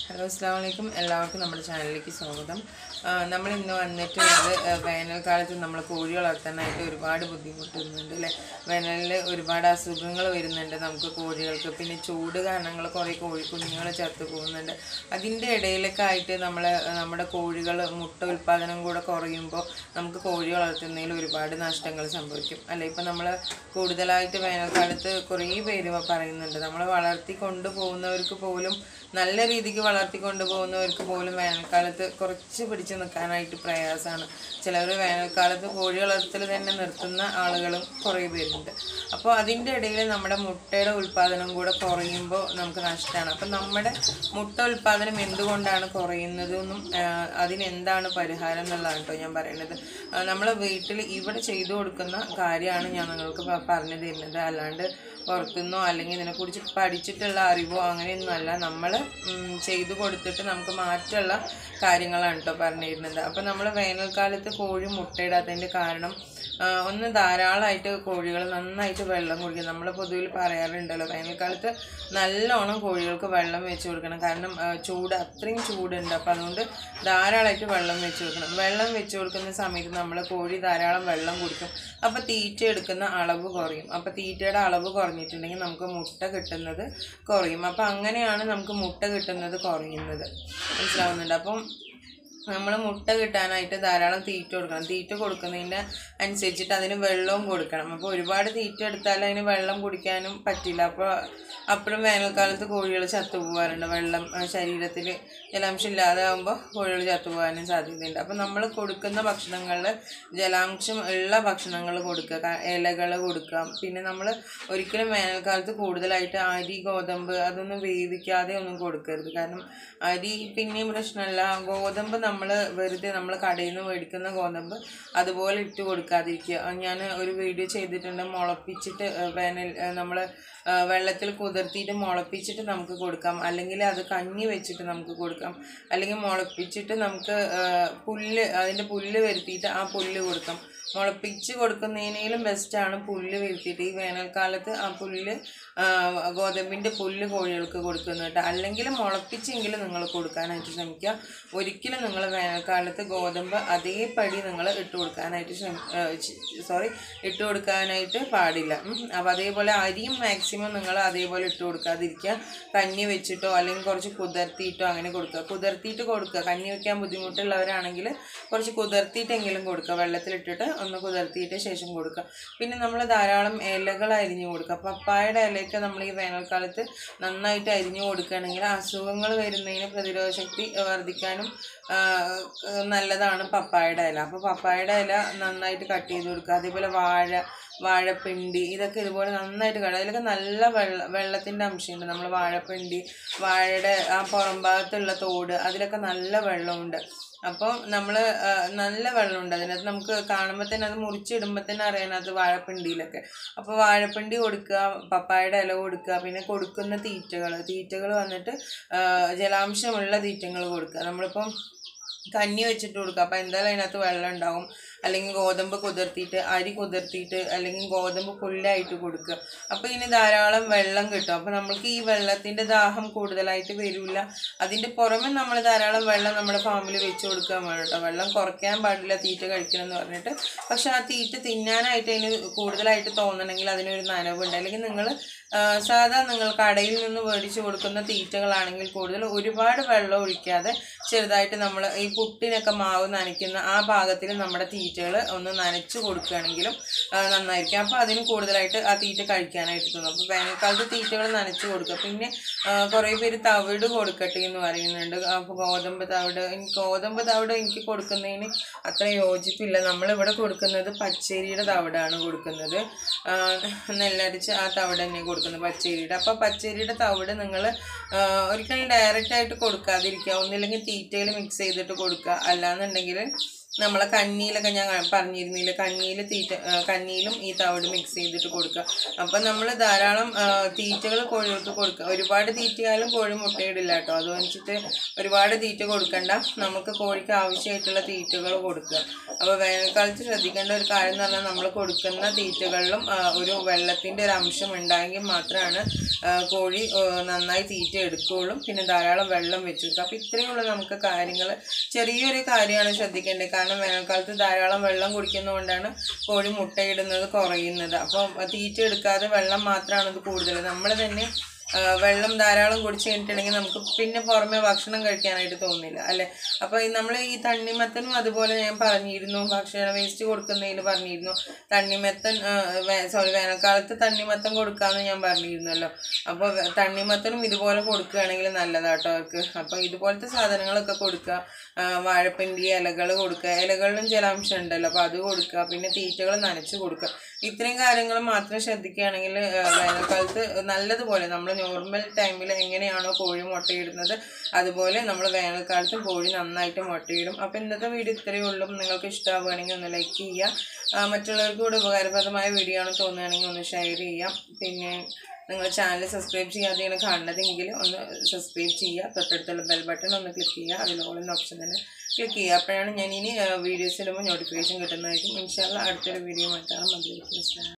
hello അസ്സാം വലൈക്കും എല്ലാവർക്കും നമ്മുടെ ചാനലിലേക്ക് സ്വാഗതം ആ, നമ്മൾ ഇന്ന് വന്നിട്ടുള്ളത് ആ, വേനൽക്കാലത്ത് നമ്മൾ കോഴി വളർത്താനായിട്ട് ഒരുപാട് ബുദ്ധിമുട്ടുന്നുണ്ട് അല്ലേ വേനലിൽ ഒരുപാട് അസുഖങ്ങൾ വരുന്നുണ്ട് നമുക്ക് കോഴികൾക്ക് പിന്നെ ചൂട് കാരണങ്ങൾ കുറേ കോഴി കുഞ്ഞുങ്ങൾ ചത്തു പോകുന്നുണ്ട് അതിൻ്റെ ഇടയിലൊക്കെ ആയിട്ട് നമ്മൾ നമ്മുടെ കോഴികൾ മുട്ട ഉൽപ്പാദനം കൂടെ കുറയുമ്പോൾ നമുക്ക് കോഴി വളർത്തുന്നതിൽ ഒരുപാട് നഷ്ടങ്ങൾ സംഭവിക്കും അല്ലെ ഇപ്പം നമ്മൾ കൂടുതലായിട്ട് വേനൽക്കാലത്ത് കുറേ പേര് പറയുന്നുണ്ട് നമ്മൾ വളർത്തി കൊണ്ടുപോകുന്നവർക്ക് പോലും നല്ല രീതിക്ക് വളർത്തി കൊണ്ടുപോകുന്നവർക്ക് പോലും വേനൽക്കാലത്ത് കുറച്ച് പിടിച്ചു നിൽക്കാനായിട്ട് പ്രയാസമാണ് ചിലർ വേനൽക്കാലത്ത് കോഴി വളർത്തൽ തന്നെ നിർത്തുന്ന ആളുകളും കുറേ പേരുണ്ട് അപ്പോൾ അതിൻ്റെ ഇടയിൽ നമ്മുടെ മുട്ടയുടെ ഉൽപ്പാദനം കൂടെ കുറയുമ്പോൾ നമുക്ക് നഷ്ടമാണ് അപ്പം നമ്മുടെ മുട്ട ഉൽപ്പാദനം എന്തുകൊണ്ടാണ് കുറയുന്നതെന്നും ആഹ് അതിനെന്താണ് പരിഹാരം എന്നുള്ളതാണ് കേട്ടോ ഞാൻ പറയുന്നത് നമ്മൾ വീട്ടിൽ ഇവിടെ ചെയ്തു കൊടുക്കുന്ന കാര്യമാണ് ഞാൻ നിങ്ങൾക്ക് പ- പറഞ്ഞു തരുന്നത് അല്ലാണ്ട് പുറത്തുനിന്നോ അല്ലെങ്കിൽ ഇതിനെക്കുറിച്ച് പഠിച്ചിട്ടുള്ള അറിവോ അങ്ങനെയൊന്നും അല്ല നമ്മൾ ചെയ്തു കൊടുത്തിട്ട് നമുക്ക് മാറ്റമുള്ള കാര്യങ്ങളാണ് കേട്ടോ പറഞ്ഞു തരുന്നത് അപ്പം നമ്മൾ വേനൽക്കാലത്ത് കോഴി മുട്ടയിടാത്തതിൻ്റെ കാരണം ആ, ഒന്ന് ധാരാളമായിട്ട് കോഴികൾ നന്നായിട്ട് വെള്ളം കുടിക്കും നമ്മൾ പൊതുവിൽ പറയാറുണ്ടല്ലോ വേനൽക്കാലത്ത് നല്ലോണം കോഴികൾക്ക് വെള്ളം വെച്ച് കൊടുക്കണം കാരണം ആ, ചൂട് അത്രയും ചൂടുണ്ട് അപ്പോൾ അതുകൊണ്ട് ധാരാളമായിട്ട് വെള്ളം വെച്ച് കൊടുക്കണം വെള്ളം വെച്ച് കൊടുക്കുന്ന സമയത്ത് നമ്മൾ കോഴി ധാരാളം വെള്ളം കുടിക്കും അപ്പോൾ തീറ്റ എടുക്കുന്ന അളവ് കുറയും അപ്പോൾ തീറ്റയുടെ അളവ് കുറഞ്ഞിട്ടുണ്ടെങ്കിൽ നമുക്ക് മുട്ട കിട്ടുന്നത് കുറയും അപ്പോൾ അങ്ങനെയാണ് നമുക്ക് മുട്ട കിട്ടുന്നത് കുറയുന്നത് മനസ്സിലാവുന്നുണ്ട് അപ്പം നമ്മൾ മുട്ട കിട്ടാനായിട്ട് ധാരാളം തീറ്റ കൊടുക്കണം തീറ്റ കൊടുക്കുന്നതിൻ്റെ അനുസരിച്ചിട്ട് അതിന് വെള്ളവും കൊടുക്കണം അപ്പോൾ ഒരുപാട് തീറ്റ എടുത്താൽ അതിന് വെള്ളം കുടിക്കാനും പറ്റില്ല അപ്പോൾ അപ്പോഴും വേനൽക്കാലത്ത് കോഴികൾ ചത്തുപോകാറുണ്ട് വെള്ളം ശരീരത്തിൽ ജലാംശം ഇല്ലാതെ ആകുമ്പോൾ കോഴികൾ ചത്തുപോകാനും സാധ്യതയുണ്ട് അപ്പോൾ നമ്മൾ കൊടുക്കുന്ന ഭക്ഷണങ്ങളിൽ ജലാംശം ഉള്ള ഭക്ഷണങ്ങൾ കൊടുക്കുക ഇലകൾ കൊടുക്കുക പിന്നെ നമ്മൾ ഒരിക്കലും വേനൽക്കാലത്ത് കൂടുതലായിട്ട് അരി ഗോതമ്പ് അതൊന്നും വേവിക്കാതെ ഒന്നും കൊടുക്കരുത് കാരണം അരി പിന്നെയും പ്രശ്നമല്ല ഗോതമ്പ് നമ്മൾ വെറുതെ നമ്മൾ കടയിൽ നിന്ന് മേടിക്കുന്ന ഗോതമ്പ് അതുപോലെ ഇട്ട് കൊടുക്കാതിരിക്കുക ഞാൻ ഒരു വീഡിയോ ചെയ്തിട്ടുണ്ട് മുളപ്പിച്ചിട്ട് ഏഹ്, വേനൽ നമ്മൾ വെള്ളത്തിൽ കുതിർത്തിയിട്ട് മുളപ്പിച്ചിട്ട് നമുക്ക് കൊടുക്കാം അല്ലെങ്കിൽ അത് കഞ്ഞി വെച്ചിട്ട് നമുക്ക് കൊടുക്കാം അല്ലെങ്കിൽ മുളപ്പിച്ചിട്ട് നമുക്ക് ഏഹ്, പുല്ല് അതിൻ്റെ പുല്ല് വരുത്തിയിട്ട് ആ പുല്ല് കൊടുക്കാം മുളപ്പിച്ച് കൊടുക്കുന്നതിനേലും ബെസ്റ്റാണ് പുല്ല് വരുത്തിയിട്ട് ഈ വേനൽക്കാലത്ത് ആ പുല്ല് ആ, ഗോതമ്പിൻ്റെ പുല്ല് കോഴികൾക്ക് കൊടുക്കുന്നത് കേട്ടോ അല്ലെങ്കിൽ മുളപ്പിച്ചെങ്കിലും നിങ്ങൾ കൊടുക്കാനായിട്ട് ശ്രമിക്കുക ഒരിക്കലും നിങ്ങൾ വേനൽക്കാലത്ത് ഗോതമ്പ് അതേപടി നിങ്ങൾ ഇട്ട് കൊടുക്കാനായിട്ട് ശ്രമി സോറി ഇട്ട് കൊടുക്കാനായിട്ട് പാടില്ല അപ്പോൾ അതേപോലെ അരിയും മാക്സിമം നിങ്ങൾ അതേപോലെ ഇട്ട് കൊടുക്കാതിരിക്കുക കഞ്ഞി വെച്ചിട്ടോ അല്ലെങ്കിൽ കുറച്ച് കുതിർത്തിയിട്ടോ അങ്ങനെ കൊടുക്കുക കുതിർത്തിയിട്ട് കൊടുക്കുക കഞ്ഞി വെക്കാൻ ബുദ്ധിമുട്ടുള്ളവരാണെങ്കിൽ കുറച്ച് കുതിർത്തിയിട്ടെങ്കിലും കൊടുക്കുക വെള്ളത്തിലിട്ടിട്ട് ഒന്ന് കുതിർത്തിയിട്ട് ശേഷം കൊടുക്കുക പിന്നെ നമ്മൾ ധാരാളം ഇലകൾ അരിഞ്ഞു കൊടുക്കുക പപ്പായയുടെ ഇലയൊക്കെ നമ്മൾ ഈ വേനൽക്കാലത്ത് നന്നായിട്ട് അരിഞ്ഞു കൊടുക്കുകയാണെങ്കിൽ അസുഖങ്ങൾ വരുന്നതിന് പ്രതിരോധ ശക്തി വർദ്ധിക്കാനും ആ, നല്ലതാണ് പപ്പായയുടെ ഇല അപ്പോൾ പപ്പായയുടെ ഇല നന്നായിട്ട് കട്ട് ചെയ്ത് കൊടുക്കുക അതേപോലെ വാഴ വാഴപ്പിണ്ടി ഇതൊക്കെ ഇതുപോലെ നന്നായിട്ട് കട അതിലൊക്കെ നല്ല വെള്ള വെള്ളത്തിൻ്റെ അംശമുണ്ട് നമ്മൾ വാഴപ്പിണ്ടി വാഴയുടെ ആ പുറം ഭാഗത്തുള്ള തോട് അതിലൊക്കെ നല്ല വെള്ളമുണ്ട് അപ്പോൾ നമ്മൾ നല്ല വെള്ളമുണ്ട് അതിനകത്ത് നമുക്ക് കാണുമ്പോൾ തന്നെ അത് മുറിച്ചിടുമ്പോൾ തന്നെ അറിയാൻ അത് വാഴപ്പിണ്ടിയിലൊക്കെ അപ്പോൾ വാഴപ്പിണ്ടി കൊടുക്കുക പപ്പായയുടെ ഇല കൊടുക്കുക പിന്നെ കൊടുക്കുന്ന തീറ്റകൾ തീറ്റകൾ വന്നിട്ട് ആ, ജലാംശമുള്ള തീറ്റകൾ കൊടുക്കുക നമ്മളിപ്പം കഞ്ഞി വെച്ചിട്ട് കൊടുക്കുക അപ്പോൾ എന്തായാലും അതിനകത്ത് വെള്ളം ഉണ്ടാവും അല്ലെങ്കിൽ ഗോതമ്പ് കുതിർത്തിയിട്ട് അരി കുതിർത്തിയിട്ട് അല്ലെങ്കിൽ ഗോതമ്പ് പുല്ലായിട്ട് കൊടുക്കുക അപ്പോൾ ഇതിന് ധാരാളം വെള്ളം കിട്ടും അപ്പോൾ നമ്മൾക്ക് ഈ വെള്ളത്തിൻ്റെ ദാഹം കൂടുതലായിട്ട് വരില്ല അതിൻ്റെ പുറമെ നമ്മൾ ധാരാളം വെള്ളം നമ്മുടെ ഫാമിൽ വെച്ച് കൊടുക്കാൻ വേണം കേട്ടോ വെള്ളം കുറയ്ക്കാൻ പാടില്ല തീറ്റ കഴിക്കണം എന്ന് പറഞ്ഞിട്ട് പക്ഷെ ആ തീറ്റ തിന്നാനായിട്ട് അതിന് കൂടുതലായിട്ട് തോന്നണമെങ്കിൽ അതിനൊരു നനവുണ്ട് അല്ലെങ്കിൽ നിങ്ങൾ സാധാ നിങ്ങൾ കടയിൽ നിന്ന് മേടിച്ച് കൊടുക്കുന്ന തീറ്റകളാണെങ്കിൽ കൂടുതൽ ഒരുപാട് വെള്ളം ഒഴിക്കാതെ ചെറുതായിട്ട് നമ്മൾ ഈ പുട്ടിനൊക്കെ മാവ് നനയ്ക്കുന്ന ആ പാകത്തിൽ നമ്മുടെ തീറ്റകൾ ഒന്ന് നനച്ച് കൊടുക്കുകയാണെങ്കിലും ആ, നന്നായിരിക്കും അപ്പോൾ അതിന് കൂടുതലായിട്ട് ആ തീറ്റ കഴിക്കാനായിട്ട് തോന്നും അപ്പോൾ വേനൽക്കാലത്ത് തീറ്റകൾ നനച്ച് കൊടുക്കുക പിന്നെ ആ, കുറേ പേര് തവിട് കൊടുക്കട്ടെ എന്ന് പറയുന്നുണ്ട് അപ്പോൾ ഗോതമ്പ് തവിട് എനിക്ക് ഗോതമ്പ് തവിട് എനിക്ക് കൊടുക്കുന്നതിന് അത്ര യോജിപ്പില്ല നമ്മളിവിടെ കൊടുക്കുന്നത് പച്ചരിയുടെ തവിടാണ് കൊടുക്കുന്നത് ആ, നെല്ലരിച്ച് ആ തവിട് തന്നെ കൊടുക്കുന്നത് പച്ചരിയുടെ അപ്പോൾ പച്ചരിയുടെ തവിട് നിങ്ങൾ ഒരിക്കലും ഡയറക്റ്റ് ആയിട്ട് കൊടുക്കാതിരിക്കുക ഒന്നില്ലെങ്കിൽ തീറ്റയിൽ മിക്സ് ചെയ്തിട്ട് കൊടുക്കുക അല്ലാന്നുണ്ടെങ്കിൽ നമ്മളെ കഞ്ഞിയിലൊക്കെ ഞാൻ പറഞ്ഞിരുന്നില്ല കഞ്ഞിയിൽ തീറ്റ ആ, കഞ്ഞിയിലും ഈ തവിട് മിക്സ് ചെയ്തിട്ട് കൊടുക്കുക അപ്പം നമ്മൾ ധാരാളം ആ, തീറ്റകൾ കോഴികൾക്ക് കൊടുക്കുക ഒരുപാട് തീറ്റയായാലും കോഴി മുട്ടയിടില്ല കേട്ടോ അത് വെച്ചിട്ട് ഒരുപാട് തീറ്റ കൊടുക്കണ്ട നമുക്ക് കോഴിക്ക് ആവശ്യമായിട്ടുള്ള തീറ്റകൾ കൊടുക്കുക അപ്പോൾ വേനൽക്കാലത്ത് ശ്രദ്ധിക്കേണ്ട ഒരു കാര്യം എന്ന് പറഞ്ഞാൽ നമ്മൾ കൊടുക്കുന്ന തീറ്റകളിലും ആ, ഒരു വെള്ളത്തിൻ്റെ ഒരു അംശം ഉണ്ടായെങ്കിൽ മാത്രമാണ് ആ, കോഴി ആ, നന്നായി തീറ്റ എടുക്കുകയുള്ളൂ പിന്നെ ധാരാളം വെള്ളം വെച്ചെടുക്കുക അപ്പോൾ ഇത്രയുള്ള നമുക്ക് കാര്യങ്ങൾ ചെറിയൊരു കാര്യമാണ് ശ്രദ്ധിക്കേണ്ടത് കാരണം വേനൽക്കാലത്ത് ധാരാളം വെള്ളം കുടിക്കുന്നതുകൊണ്ടാണ് കോഴി മുട്ടയിടുന്നത് കുറയുന്നത് അപ്പം തീറ്റ എടുക്കാതെ വെള്ളം മാത്രമാണ് ഇത് കൂടുതൽ നമ്മൾ തന്നെ ആ, വെള്ളം ധാരാളം കുടിച്ച് കഴിഞ്ഞിട്ടുണ്ടെങ്കിൽ നമുക്ക് പിന്നെ പുറമെ ഭക്ഷണം കഴിക്കാനായിട്ട് തോന്നില്ല അല്ലെ അപ്പോൾ നമ്മൾ ഈ തണ്ണിമത്തനും അതുപോലെ ഞാൻ പറഞ്ഞിരുന്നു ഭക്ഷണ വേസ്റ്റ് കൊടുക്കുന്നതിൽ പറഞ്ഞിരുന്നു തണ്ണിമത്തൻ സോറി വേനൽക്കാലത്ത് തണ്ണിമത്തൻ കൊടുക്കാമെന്ന് ഞാൻ പറഞ്ഞിരുന്നല്ലോ അപ്പോൾ തണ്ണിമത്തനും ഇതുപോലെ കൊടുക്കുകയാണെങ്കിൽ നല്ലതാട്ടോ അവർക്ക് അപ്പോൾ ഇതുപോലത്തെ സാധനങ്ങളൊക്കെ കൊടുക്കുക ആ, വാഴപ്പിണ്ടി ഇലകൾ കൊടുക്കുക ഇലകളിലും ജലാംശം ഉണ്ടല്ലോ അപ്പോൾ അത് കൊടുക്കുക പിന്നെ തീറ്റകൾ നനച്ച് കൊടുക്കുക ഇത്രയും കാര്യങ്ങൾ മാത്രം ശ്രദ്ധിക്കുകയാണെങ്കിൽ ആ, വേനൽക്കാലത്ത് നല്ലതുപോലെ നമ്മൾ നോർമൽ ടൈമിൽ എങ്ങനെയാണോ കോഴി മുട്ടയിടുന്നത് അതുപോലെ നമ്മൾ വേനൽക്കാലത്തും കോഴി നന്നായിട്ട് മുട്ടയിടും അപ്പോൾ ഇന്നത്തെ വീഡിയോ ഇത്രയേ ഉള്ളൂ നിങ്ങൾക്ക് ഇഷ്ടമാവുകയാണെങ്കിൽ ഒന്ന് ലൈക്ക് ചെയ്യുക ആ, മറ്റുള്ളവർക്ക് കൂടെ ഉപകാരപ്രദമായ വീഡിയോ ആണെന്ന് തോന്നുകയാണെങ്കിൽ ഒന്ന് ഷെയർ ചെയ്യാം പിന്നെ നിങ്ങൾ ചാനൽ സബ്സ്ക്രൈബ് ചെയ്യാതെയാണ് കാണുന്നതെങ്കിൽ ഒന്ന് സബ്സ്ക്രൈബ് ചെയ്യുക തൊട്ടടുത്തുള്ള ബെൽ ബട്ടൺ ഒന്ന് ക്ലിക്ക് ചെയ്യുക അതിൽ ഓൾ എന്ന ഓപ്ഷൻ തന്നെ ക്ലിക്ക് ചെയ്യുക അപ്പോഴാണ് ഞാൻ ഇനി വീഡിയോസ് ഇടുമ്പോൾ നോട്ടിഫിക്കേഷൻ കിട്ടുന്നതായിരിക്കും ഇൻഷാല്ല അടുത്തൊരു വീഡിയോ ആയിട്ടാണ് മതിയായിരിക്കും